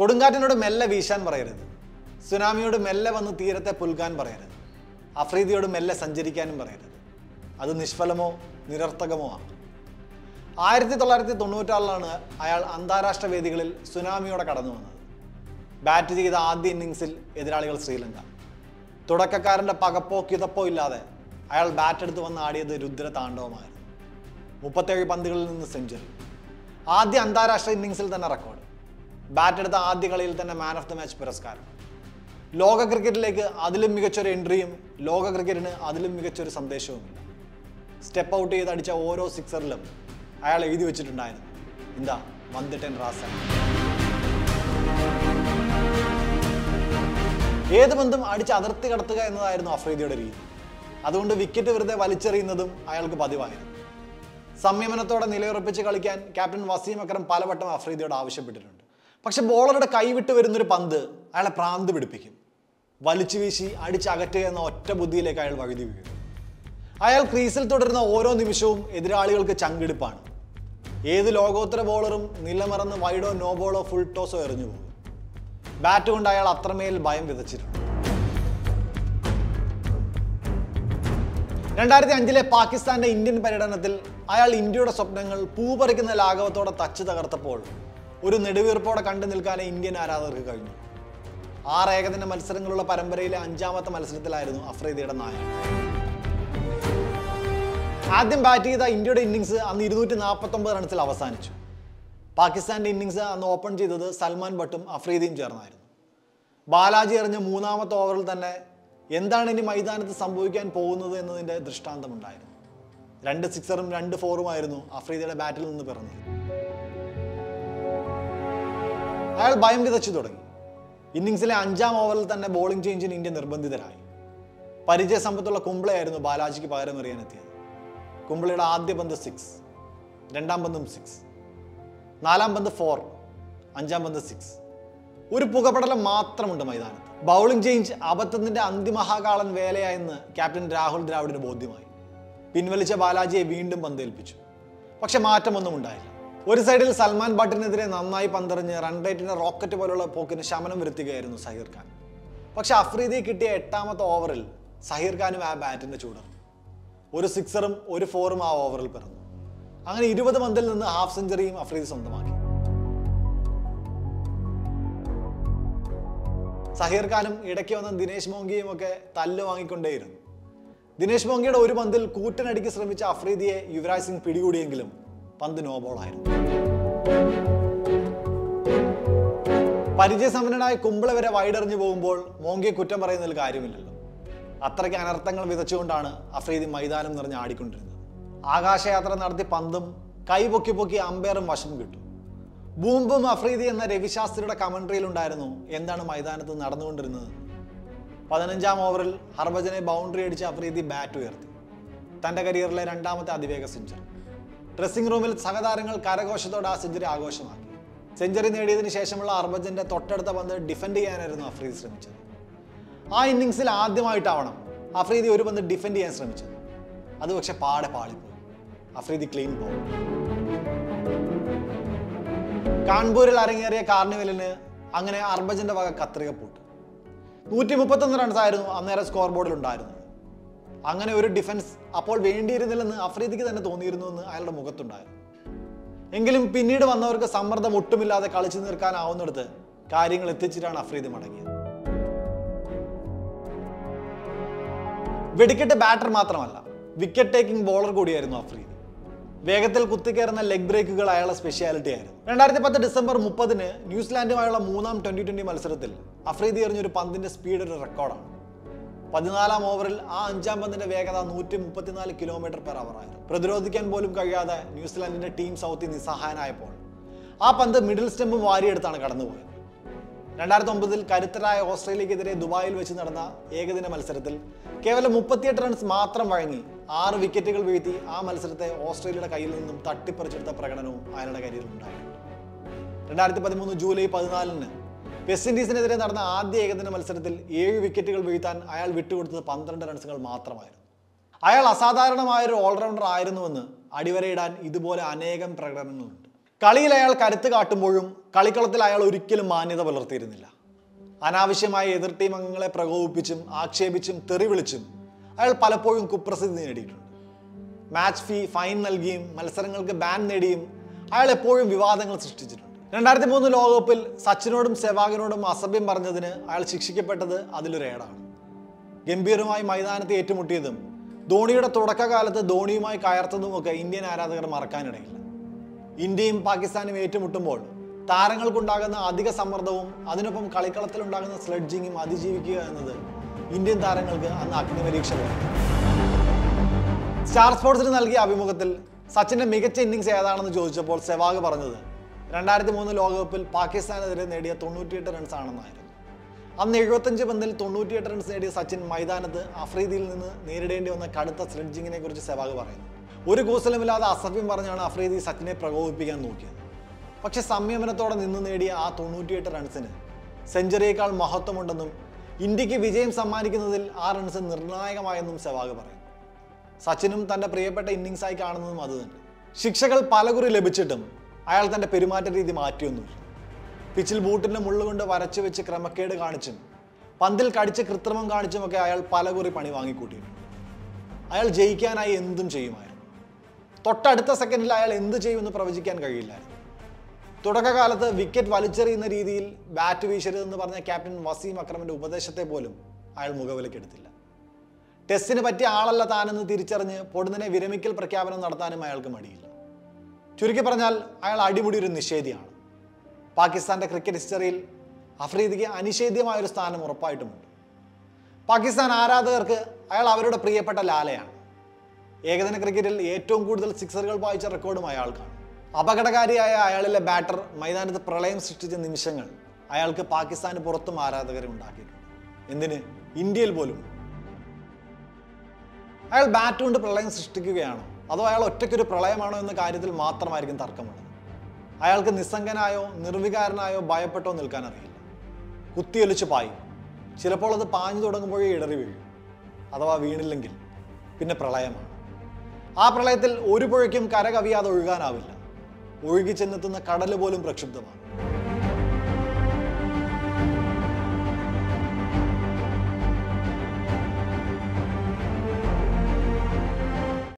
കൊടുങ്കാറ്റിനോട് മെല്ലെ വീശാൻ പറയരുത് സുനാമിയോട് മെല്ലെ വന്ന് തീരത്തെ പുൽകാൻ പറയരുത് അഫ്രീദിയോട് മെല്ലെ സഞ്ചരിക്കാനും പറയരുത് അത് നിഷ്ഫലമോ നിരർത്ഥകമോ ആണ് ആയിരത്തി തൊള്ളായിരത്തി തൊണ്ണൂറ്റാറിലാണ് അയാൾ അന്താരാഷ്ട്ര വേദികളിൽ സുനാമിയോടെ കടന്നു വന്നത് ബാറ്റ് ചെയ്ത ആദ്യ ഇന്നിങ്സിൽ എതിരാളികൾ ശ്രീലങ്ക തുടക്കക്കാരൻ്റെ പകപ്പോ കിതപ്പോ ഇല്ലാതെ അയാൾ ബാറ്റ് എടുത്ത് വന്ന് ആടിയത് രുദ്ര താണ്ഡവമായിരുന്നു മുപ്പത്തേഴ് പന്തുകളിൽ നിന്ന് സെഞ്ചുറി ആദ്യ അന്താരാഷ്ട്ര ഇന്നിങ്സിൽ തന്നെ റെക്കോർഡ് ബാറ്റ് എടുത്ത ആദ്യ കളിയിൽ തന്നെ മാൻ ഓഫ് ദ മാച്ച് പുരസ്കാരം ലോക ക്രിക്കറ്റിലേക്ക് അതിലും മികച്ചൊരു എൻട്രിയും ലോക ക്രിക്കറ്റിന് അതിലും മികച്ചൊരു സന്ദേശവുമില്ല സ്റ്റെപ്പ് ഔട്ട് ചെയ്ത് അടിച്ച ഓരോ സിക്സറിലും അയാൾ എഴുതി വെച്ചിട്ടുണ്ടായിരുന്നു എന്താ വന്നിട്ടൻ റാസൻ ഏത് പന്തും അടിച്ച് അതിർത്തി കടത്തുക എന്നതായിരുന്നു അഫ്രീദിയുടെ രീതി അതുകൊണ്ട് വിക്കറ്റ് വെറുതെ വലിച്ചെറിയുന്നതും അയാൾക്ക് പതിവായിരുന്നു സംയമനത്തോടെ നിലയുറപ്പിച്ച് കളിക്കാൻ ക്യാപ്റ്റൻ വസീം അക്രം പലവട്ടം അഫ്രീദിയോട് ആവശ്യപ്പെട്ടിട്ടുണ്ട് പക്ഷെ ബോളറുടെ കൈവിട്ട് വരുന്നൊരു പന്ത് അയാളെ പ്രാന്ത് പിടിപ്പിക്കും വലിച്ചു വീശി അടിച്ചകറ്റുക എന്ന ഒറ്റ ബുദ്ധിയിലേക്ക് അയാൾ വഴുതി വീഴും അയാൾ ക്രീസിൽ തുടരുന്ന ഓരോ നിമിഷവും എതിരാളികൾക്ക് ചങ്കിടിപ്പാണ് ഏത് ലോകോത്തര ബോളറും നിലമറന്ന് വൈഡോ നോ ബോളോ ഫുൾ ടോസോ എറിഞ്ഞു പോകും ബാറ്റ് കൊണ്ട് അയാൾ അത്രമേൽ ഭയം വിതച്ചിട്ടുണ്ട് രണ്ടായിരത്തി അഞ്ചിലെ പാകിസ്ഥാന്റെ ഇന്ത്യൻ പര്യടനത്തിൽ അയാൾ ഇന്ത്യയുടെ സ്വപ്നങ്ങൾ പൂപറിക്കുന്ന ലാഘവത്തോടെ തച്ചു തകർത്തപ്പോൾ ഒരു നെടുവീർപ്പോടെ കണ്ടു നിൽക്കാനേ ഇന്ത്യൻ ആരാധകർക്ക് കഴിഞ്ഞു ആറ് ഏകദിന മത്സരങ്ങളുള്ള പരമ്പരയിലെ അഞ്ചാമത്തെ മത്സരത്തിലായിരുന്നു അഫ്രീദിയുടെ നായകൻ ആദ്യം ബാറ്റ് ചെയ്ത ഇന്ത്യയുടെ ഇന്നിങ്സ് അന്ന് ഇരുന്നൂറ്റി നാൽപ്പത്തൊമ്പത് റൺസിൽ അവസാനിച്ചു പാകിസ്ഥാന്റെ ഇന്നിങ്സ് അന്ന് ഓപ്പൺ ചെയ്തത് സൽമാൻ ഭട്ടും അഫ്രീദിയും ചേർന്നായിരുന്നു ബാലാജി എറിഞ്ഞ മൂന്നാമത്തെ ഓവറിൽ തന്നെ എന്താണ് ഇനി മൈതാനത്ത് സംഭവിക്കാൻ പോകുന്നത് എന്നതിൻ്റെ ദൃഷ്ടാന്തമുണ്ടായിരുന്നു രണ്ട് സിക്സറും രണ്ട് ഫോറുമായിരുന്നു അഫ്രീദിയുടെ ബാറ്റിൽ നിന്ന് പിറന്നത് അയാൾ ഭയം വിതച്ചു തുടങ്ങി ഇന്നിങ്സിലെ അഞ്ചാം ഓവറിൽ തന്നെ ബോളിംഗ് ചേഞ്ചിന് ഇന്ത്യ നിർബന്ധിതരായി പരിചയ സമ്പത്തുള്ള കുംബ്ലയായിരുന്നു ബാലാജിക്ക് പകരം എറിയാനെത്തിയത് കുംബ്ലയുടെ ആദ്യ പന്ത് സിക്സ് രണ്ടാം പന്തും സിക്സ് നാലാം പന്ത് ഫോർ അഞ്ചാം പന്ത് സിക്സ് ഒരു പുകപടലം മാത്രമുണ്ട് മൈതാനത്ത് ബൗളിംഗ് ചേഞ്ച് അബദ്ധത്തിന്റെ അന്തിമഹാകാളൻ വേലയായെന്ന് ക്യാപ്റ്റൻ രാഹുൽ ദ്രാവിഡിന് ബോധ്യമായി പിൻവലിച്ച ബാലാജിയെ വീണ്ടും പന്തേൽപ്പിച്ചു പക്ഷെ മാറ്റമൊന്നും ഉണ്ടായില്ല ഒരു സൈഡിൽ സൽമാൻ ഭട്ടിനെതിരെ നന്നായി പന്തെറിഞ്ഞ് റൺ റേറ്റിന്റെ റോക്കറ്റ് പോലുള്ള പോക്കിന് ശമനം വരുത്തുകയായിരുന്നു സഹീർ ഖാൻ പക്ഷെ അഫ്രീദിയെ കിട്ടിയ എട്ടാമത്തെ ഓവറിൽ സഹീർ ഖാനും ആ ബാറ്റിന്റെ ചൂടർന്നു ഒരു സിക്സറും ഒരു ഫോറും ആ ഓവറിൽ പിറന്നു അങ്ങനെ ഇരുപത് പന്തിൽ നിന്ന് ഹാഫ് സെഞ്ചുറിയും അഫ്രീദി സ്വന്തമാക്കി സഹീർ ഖാനും ഇടയ്ക്ക് വന്ന ദിനേശ് മോങ്കിയും ഒക്കെ തല്ല് വാങ്ങിക്കൊണ്ടേയിരുന്നു ദിനേശ് മോങ്കിയുടെ ഒരു പന്തിൽ കൂറ്റനടിക്ക് ശ്രമിച്ച അഫ്രീദിയെ യുവരാജ് സിംഗ് പിടികൂടിയെങ്കിലും പന്ത് നോ ബോളായിരുന്നു പരിചയസമ്പന്നനായ കുമ്പള വരെ വൈഡെറിഞ്ഞു പോകുമ്പോൾ മോങ്കിയെ കുറ്റം പറയുന്നതിൽ കാര്യമില്ലല്ലോ അത്രയ്ക്ക് അനർത്ഥങ്ങൾ വിതച്ചുകൊണ്ടാണ് അഫ്രീദി മൈതാനം നിറഞ്ഞ് ആടിക്കൊണ്ടിരുന്നത് ആകാശയാത്ര നടത്തി പന്തും കൈ പൊക്കി പൊക്കി അമ്പയറും വശം കിട്ടും ബൂംബും അഫ്രീദി എന്ന രവിശാസ്ത്രിയുടെ കമൻട്രിയിൽ ഉണ്ടായിരുന്നു എന്താണ് മൈതാനത്ത് നടന്നുകൊണ്ടിരുന്നത് പതിനഞ്ചാം ഓവറിൽ ഹർഭജനെ ബൗണ്ടറി അടിച്ച് അഫ്രീദി ബാറ്റ് ഉയർത്തി തൻ്റെ കരിയറിലെ രണ്ടാമത്തെ അതിവേഗ സെഞ്ചുറി ഡ്രസ്സിംഗ് റൂമിൽ സഹതാരങ്ങൾ കരഘോഷത്തോടെ ആ സെഞ്ചുറി ആഘോഷമാക്കി സെഞ്ചുറി നേടിയതിനു ശേഷമുള്ള ഹർഭജന്റെ തൊട്ടടുത്ത പന്ത് ഡിഫെൻഡ് ചെയ്യാനായിരുന്നു അഫ്രീദി ശ്രമിച്ചത് ആ ഇന്നിങ്സിൽ ആദ്യമായിട്ടാവണം അഫ്രീദി ഒരു പന്ത് ഡിഫെൻഡ് ചെയ്യാൻ ശ്രമിച്ചത് അത് പക്ഷെ പാടെ പാളിപ്പോയി അഫ്രീദി ക്ലീൻ പോകും കാൺപൂരിൽ അരങ്ങേറിയ കാർണിവലിന് അങ്ങനെ അർബജന്റെ വക കത്രിക പൂട്ട് നൂറ്റി മുപ്പത്തൊന്ന് റൺസ് ആയിരുന്നു അന്നേരം സ്കോർ ബോർഡിൽ ഉണ്ടായിരുന്നത് അങ്ങനെ ഒരു ഡിഫൻസ് അപ്പോൾ വേണ്ടിയിരുന്നില്ലെന്ന് അഫ്രീദിക്ക് തന്നെ തോന്നിയിരുന്നു എന്ന് അയാളുടെ മുഖത്തുണ്ടായിരുന്നു എങ്കിലും പിന്നീട് വന്നവർക്ക് സമ്മർദ്ദം ഒട്ടുമില്ലാതെ കളിച്ചു നിൽക്കാനാവുന്നിടത്ത് കാര്യങ്ങൾ എത്തിച്ചിട്ടാണ് അഫ്രീദി മടങ്ങിയത് വെടിക്കെട്ട് ബാറ്റർ മാത്രമല്ല വിക്കറ്റ് ടേക്കിംഗ് ബോളർ കൂടിയായിരുന്നു അഫ്രീദി വേഗത്തിൽ കുത്തിക്കയറുന്ന ലെഗ് ബ്രേക്കുകൾ അയാളുടെ സ്പെഷ്യാലിറ്റി ആയിരുന്നു രണ്ടായിരത്തി പത്ത് ഡിസംബർ മുപ്പതിന് ന്യൂസിലാൻഡുമായുള്ള മൂന്നാം ട്വന്റി ട്വന്റി മത്സരത്തിൽ അഫ്രീദി എറിഞ്ഞൊരു പന്തിന്റെ സ്പീഡ് ഒരു റെക്കോർഡാണ് പതിനാലാം ഓവറിൽ ആ അഞ്ചാം പന്തിന്റെ വേഗത നൂറ്റി മുപ്പത്തിനാല് കിലോമീറ്റർ പെർ അവർ ആയിരുന്നു പ്രതിരോധിക്കാൻ പോലും കഴിയാതെ ന്യൂസിലാൻഡിന്റെ ടീം സൗത്തി നിസ്സഹായനായപ്പോൾ ആ പന്ത് മിഡിൽ സ്റ്റെമ്പും വാരിയെടുത്താണ് കടന്നുപോയത് രണ്ടായിരത്തി ഒമ്പതിൽ കരുത്തരായ ഓസ്ട്രേലിയക്കെതിരെ ദുബായിൽ വെച്ച് നടന്ന ഏകദിന മത്സരത്തിൽ കേവലം മുപ്പത്തിയെട്ട് റൺസ് മാത്രം വഴങ്ങി ആറ് വിക്കറ്റുകൾ വീഴ്ത്തി ആ മത്സരത്തെ ഓസ്ട്രേലിയയുടെ കയ്യിൽ നിന്നും തട്ടിപ്പറിച്ചെടുത്ത പ്രകടനവും അയാളുടെ കരിയറിൽ ഉണ്ടായിട്ടുണ്ട് രണ്ടായിരത്തി പതിമൂന്ന് ജൂലൈ പതിനാലിന് വെസ്റ്റ് ഇൻഡീസിനെതിരെ നടന്ന ആദ്യ ഏകദിന മത്സരത്തിൽ ഏഴ് വിക്കറ്റുകൾ വീഴ്ത്താൻ അയാൾ വിട്ടുകൊടുത്തത് പന്ത്രണ്ട് റൺസുകൾ മാത്രമായിരുന്നു അയാൾ അസാധാരണമായ ഒരു ഓൾറൗണ്ടർ ആയിരുന്നുവെന്ന് അടിവരയിടാൻ ഇതുപോലെ അനേകം പ്രകടനങ്ങളുണ്ട് കളിയിൽ അയാൾ കരുത്ത് കാട്ടുമ്പോഴും കളിക്കളത്തിൽ അയാൾ ഒരിക്കലും മാന്യത പുലർത്തിയിരുന്നില്ല അനാവശ്യമായ എതിർ ടീം അംഗങ്ങളെ പ്രകോപിപ്പിച്ചും ആക്ഷേപിച്ചും തെറി വിളിച്ചും അയാൾ പലപ്പോഴും കുപ്രസിദ്ധി നേടിയിട്ടുണ്ട് മാച്ച് ഫീ ഫൈൻ നൽകിയും മത്സരങ്ങൾക്ക് ബാൻ നേടിയും അയാൾ എപ്പോഴും വിവാദങ്ങൾ സൃഷ്ടിച്ചിട്ടുണ്ട് രണ്ടായിരത്തി മൂന്ന് ലോകകപ്പിൽ സച്ചിനോടും സെവാഗിനോടും അസഭ്യം പറഞ്ഞതിന് അയാൾ ശിക്ഷിക്കപ്പെട്ടത് അതിലൊരു ഏടാണ് ഗംഭീരമായി മൈതാനത്ത് ഏറ്റുമുട്ടിയതും ധോണിയുടെ തുടക്കകാലത്ത് ധോണിയുമായി കയർത്തതുമൊക്കെ ഇന്ത്യൻ ആരാധകർ മറക്കാനിടയില്ല ഇന്ത്യയും പാകിസ്ഥാനും ഏറ്റുമുട്ടുമ്പോൾ താരങ്ങൾക്കുണ്ടാകുന്ന അധിക സമ്മർദ്ദവും അതിനൊപ്പം കളിക്കളത്തിലുണ്ടാകുന്ന സ്ലെഡ്ജിങ്ങും അതിജീവിക്കുക എന്നത് ഇന്ത്യൻ താരങ്ങൾക്ക് അന്ന് അഗ്നിപരീക്ഷയാണ് സ്റ്റാർ സ്പോർട്സിന് നൽകിയ അഭിമുഖത്തിൽ സച്ചിന്റെ മികച്ച ഇന്നിങ്സ് ഏതാണെന്ന് ചോദിച്ചപ്പോൾ സെവാഗ് പറഞ്ഞത് രണ്ടായിരത്തി മൂന്ന് ലോകകപ്പിൽ പാകിസ്ഥാനെതിരെ നേടിയ തൊണ്ണൂറ്റിയെട്ട് റൺസ് ആണെന്നായിരുന്നു അന്ന് എഴുപത്തഞ്ച് പന്തിൽ തൊണ്ണൂറ്റിയെട്ട് റൺസ് നേടിയ സച്ചിൻ മൈതാനത്ത് അഫ്രീദിയിൽ നിന്ന് നേരിടേണ്ടി വന്ന കടുത്ത സ്ലെഡ്ജിങ്ങിനെ കുറിച്ച് സെവാഗ് പറയുന്നു ഒരു കൂസലുമില്ലാതെ അസഭ്യം പറഞ്ഞാണ് അഫ്രീദി സച്ചിനെ പ്രകോപിപ്പിക്കാൻ നോക്കിയത് പക്ഷെ സംയമനത്തോടെ നിന്ന് നേടിയ ആ തൊണ്ണൂറ്റിയെട്ട് റൺസിന് സെഞ്ചുറിയേക്കാൾ മഹത്വമുണ്ടെന്നും ഇന്ത്യക്ക് വിജയം സമ്മാനിക്കുന്നതിൽ ആ റൺസ് നിർണായകമായെന്നും സെവാഗ് പറയുന്നു സച്ചിനും തന്റെ പ്രിയപ്പെട്ട ഇന്നിങ്സായി കാണുന്നതും അതുതന്നെ ശിക്ഷകൾ പലകുറി ലഭിച്ചിട്ടും അയാൾ തന്റെ പെരുമാറ്റ രീതി മാറ്റിയൊന്നുമില്ല പിച്ചിൽ ബൂട്ടിന്റെ മുള്ളുകൊണ്ട് വരച്ചു വെച്ച് ക്രമക്കേട് കാണിച്ചും പന്തിൽ കടിച്ച് കൃത്രിമം കാണിച്ചുമൊക്കെ അയാൾ പലകുറി പണി വാങ്ങിക്കൂട്ടിയിട്ടുണ്ട് അയാൾ ജയിക്കാനായി എന്തും ചെയ്യുമായിരുന്നു തൊട്ടടുത്ത സെക്കൻഡിൽ അയാൾ എന്ത് ചെയ്യുമെന്ന് പ്രവചിക്കാൻ കഴിയില്ലായിരുന്നു തുടക്കകാലത്ത് വിക്കറ്റ് വലിച്ചെറിയുന്ന രീതിയിൽ ബാറ്റ് വീശരുതെന്ന് പറഞ്ഞ ക്യാപ്റ്റൻ വസീം അക്രമിന്റെ ഉപദേശത്തെ പോലും അയാൾ മുഖവിലക്കെടുത്തില്ല ടെസ്റ്റിന് പറ്റിയ ആളല്ല താനെന്ന് തിരിച്ചറിഞ്ഞ് പൊടുന്നനെ വിരമിക്കൽ പ്രഖ്യാപനം നടത്താനും അയാൾക്ക് മടിയില്ല ചുരുക്കി പറഞ്ഞാൽ അയാൾ അടിമുടി ഒരു നിഷേധിയാണ് പാകിസ്ഥാന്റെ ക്രിക്കറ്റ് ഹിസ്റ്ററിയിൽ അഫ്രീദിക്ക് അനിഷേധ്യമായ ഒരു സ്ഥാനം ഉറപ്പായിട്ടുമുണ്ട് പാകിസ്ഥാൻ ആരാധകർക്ക് അയാൾ അവരുടെ പ്രിയപ്പെട്ട ലാലയാണ് ഏകദിന ക്രിക്കറ്റിൽ ഏറ്റവും കൂടുതൽ സിക്സറുകൾ പായിച്ച റെക്കോർഡും അയാൾക്കാണ് അപകടകാരിയായ അയാളിലെ ബാറ്റർ മൈതാനത്ത് പ്രളയം സൃഷ്ടിച്ച നിമിഷങ്ങൾ അയാൾക്ക് പാകിസ്ഥാന് പുറത്തും ആരാധകരെ ഉണ്ടാക്കിയിട്ടുണ്ട് എന്തിന് ഇന്ത്യയിൽ പോലും അയാൾ ബാറ്റ് കൊണ്ട് പ്രളയം സൃഷ്ടിക്കുകയാണോ അതോ അയാൾ ഒറ്റയ്ക്കൊരു പ്രളയമാണോ എന്ന കാര്യത്തിൽ മാത്രമായിരിക്കും തർക്കമുള്ളത് അയാൾക്ക് നിസ്സംഗനായോ നിർവികാരനായോ ഭയപ്പെട്ടോ നിൽക്കാൻ അറിയില്ല കുത്തിയൊലിച്ച് പായും ചിലപ്പോൾ അത് പാഞ്ഞു തുടങ്ങുമ്പോഴേ ഇടറി വീഴും അഥവാ വീണില്ലെങ്കിൽ പിന്നെ പ്രളയമാണ് ആ പ്രളയത്തിൽ ഒരു പുഴയ്ക്കും കര കവിയാതെ ഒഴുകാനാവില്ല ഒഴുകി ചെന്നെത്തുന്ന കടൽ പോലും പ്രക്ഷുബ്ധമാണ്